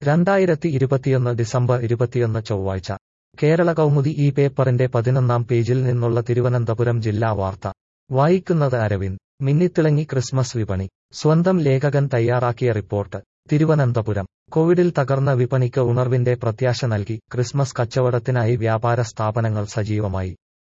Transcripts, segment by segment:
രണ്ടായിരത്തി ഇരുപത്തിയൊന്ന് ഡിസംബർ ഇരുപത്തിയൊന്ന് ചൊവ്വാഴ്ച കേരള കൗമുദി ഈ പേപ്പറിന്റെ പതിനൊന്നാം പേജിൽ നിന്നുള്ള തിരുവനന്തപുരം ജില്ലാ വാർത്ത വായിക്കുന്നത് അരവിന്ദ് മിന്നിത്തിളങ്ങി ക്രിസ്മസ് വിപണി സ്വന്തം ലേഖകൻ തയ്യാറാക്കിയ റിപ്പോർട്ട് തിരുവനന്തപുരം കോവിഡിൽ തകർന്ന വിപണിക്ക് ഉണർവിന്റെ പ്രത്യാശ നൽകി ക്രിസ്മസ് കച്ചവടത്തിനായി വ്യാപാര സ്ഥാപനങ്ങൾ സജീവമായി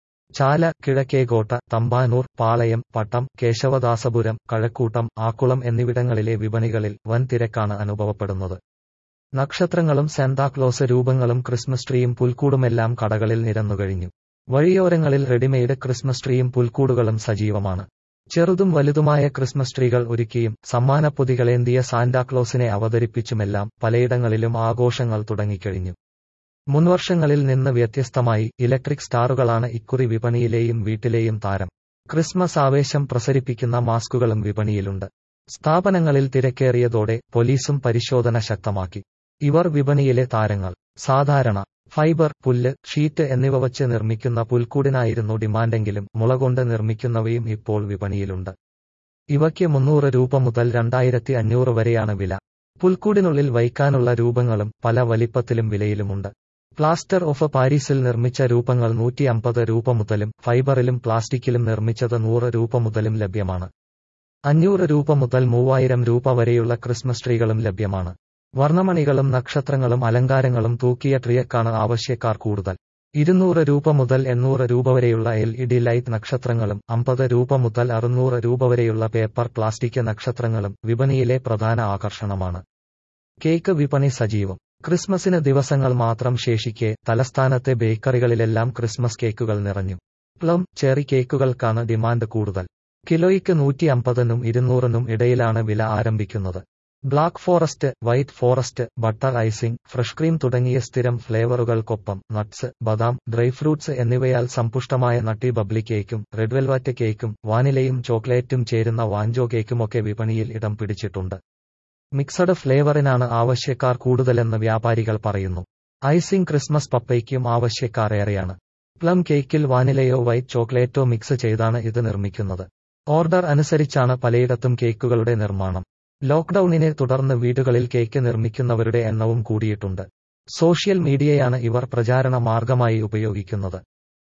ചാല കിഴക്കേകോട്ട തമ്പാനൂർ പാളയം പട്ടം കേശവദാസപുരം കഴക്കൂട്ടം ആക്കുളം എന്നിവിടങ്ങളിലെ വിപണികളിൽ വൻ തിരക്കാണ് അനുഭവപ്പെടുന്നത് നക്ഷത്രങ്ങളും സാന്താക്ലോസ് രൂപങ്ങളും ക്രിസ്മസ് ട്രീയും പുൽക്കൂടുമെല്ലാം കടകളിൽ നിരന്നുകഴിഞ്ഞു വഴിയോരങ്ങളിൽ റെഡിമെയ്ഡ് ക്രിസ്മസ് ട്രീയും പുൽക്കൂടുകളും സജീവമാണ് ചെറുതും വലുതുമായ ക്രിസ്മസ് ട്രീകൾ ഒരുക്കിയും സമ്മാനപ്പൊതികളേന്തിയ സാന്റാക്ലോസിനെ അവതരിപ്പിച്ചുമെല്ലാം പലയിടങ്ങളിലും ആഘോഷങ്ങൾ തുടങ്ങിക്കഴിഞ്ഞു മുൻവർഷങ്ങളിൽ നിന്ന് വ്യത്യസ്തമായി ഇലക്ട്രിക് സ്റ്റാറുകളാണ് ഇക്കുറി വിപണിയിലെയും വീട്ടിലെയും താരം ക്രിസ്മസ് ആവേശം പ്രസരിപ്പിക്കുന്ന മാസ്കുകളും വിപണിയിലുണ്ട് സ്ഥാപനങ്ങളിൽ തിരക്കേറിയതോടെ പോലീസും പരിശോധന ശക്തമാക്കി ഇവർ വിപണിയിലെ താരങ്ങൾ സാധാരണ ഫൈബർ പുല്ല് ഷീറ്റ് എന്നിവ വച്ച് നിർമ്മിക്കുന്ന പുൽക്കൂടിനായിരുന്നു ഡിമാൻഡെങ്കിലും മുളകൊണ്ട് നിർമ്മിക്കുന്നവയും ഇപ്പോൾ വിപണിയിലുണ്ട് ഇവയ്ക്ക് മുന്നൂറ് രൂപ മുതൽ രണ്ടായിരത്തി അഞ്ഞൂറ് വരെയാണ് വില പുൽക്കൂടിനുള്ളിൽ വയ്ക്കാനുള്ള രൂപങ്ങളും പല വലിപ്പത്തിലും വിലയിലുമുണ്ട് പ്ലാസ്റ്റർ ഓഫ് പാരീസിൽ നിർമ്മിച്ച രൂപങ്ങൾ നൂറ്റി അമ്പത് രൂപ മുതലും ഫൈബറിലും പ്ലാസ്റ്റിക്കിലും നിർമ്മിച്ചത് നൂറ് രൂപ മുതലും ലഭ്യമാണ് അഞ്ഞൂറ് രൂപ മുതൽ മൂവായിരം രൂപ വരെയുള്ള ക്രിസ്മസ് ട്രീകളും ലഭ്യമാണ് വർണ്ണമണികളും നക്ഷത്രങ്ങളും അലങ്കാരങ്ങളും തൂക്കിയ ട്രിയക്കാണ് ആവശ്യക്കാർ കൂടുതൽ ഇരുന്നൂറ് രൂപ മുതൽ എണ്ണൂറ് രൂപ വരെയുള്ള എൽ ഇ ഡി ലൈറ്റ് നക്ഷത്രങ്ങളും അമ്പത് രൂപ മുതൽ അറുന്നൂറ് രൂപ വരെയുള്ള പേപ്പർ പ്ലാസ്റ്റിക് നക്ഷത്രങ്ങളും വിപണിയിലെ പ്രധാന ആകർഷണമാണ് കേക്ക് വിപണി സജീവം ക്രിസ്മസിന് ദിവസങ്ങൾ മാത്രം ശേഷിക്കെ തലസ്ഥാനത്തെ ബേക്കറികളിലെല്ലാം ക്രിസ്മസ് കേക്കുകൾ നിറഞ്ഞു പ്ലം ചെറി കേക്കുകൾക്കാണ് ഡിമാൻഡ് കൂടുതൽ കിലോയ്ക്ക് നൂറ്റി അമ്പതിനും ഇരുന്നൂറിനും ഇടയിലാണ് വില ആരംഭിക്കുന്നത് black forest white forest butter icing fresh cream തുടങ്ങിയ സ്ഥിരം ഫ്ലേവറുകൾക്കൊപ്പം നട്ട്സ് ബദാം ഡ്രൈ ഫ്രൂട്ട്സ് എന്നിവയാൽ സമ്പുഷ്ടമായ നട്ടി ബബ്ലി കേക്കും റെഡ് വെൽവറ്റ് കേക്കും വാനിലയും ചോക്ലേറ്റും ചേരുന്ന വാഞ്ചോ കേക്കുമൊക്കെ വിപണിയിൽ ഇടം പിടിച്ചിട്ടുണ്ട് മിക്സഡ് ഫ്ലേവറിനാണ് ആവശ്യക്കാർ കൂടുതലെന്ന് വ്യാപാരികൾ പറയുന്നു ഐസിംഗ് ക്രിസ്മസ് പപ്പയ്ക്കും ആവശ്യക്കാർ ഏറെയാണ് പ്ലം കേക്കിൽ വാനിലയോ വൈറ്റ് ചോക്ലേറ്റോ മിക്സ് ചെയ്താണ് ഇത് നിർമ്മിക്കുന്നത് ഓർഡർ അനുസരിച്ചാണ് പലയിടത്തും കേക്കുകളുടെ നിർമ്മാണം ലോക്ക്ഡൌണിനെ തുടർന്ന് വീടുകളിൽ കേക്ക് നിർമ്മിക്കുന്നവരുടെ എണ്ണവും കൂടിയിട്ടുണ്ട് സോഷ്യൽ മീഡിയയാണ് ഇവർ പ്രചാരണ മാർഗമായി ഉപയോഗിക്കുന്നത്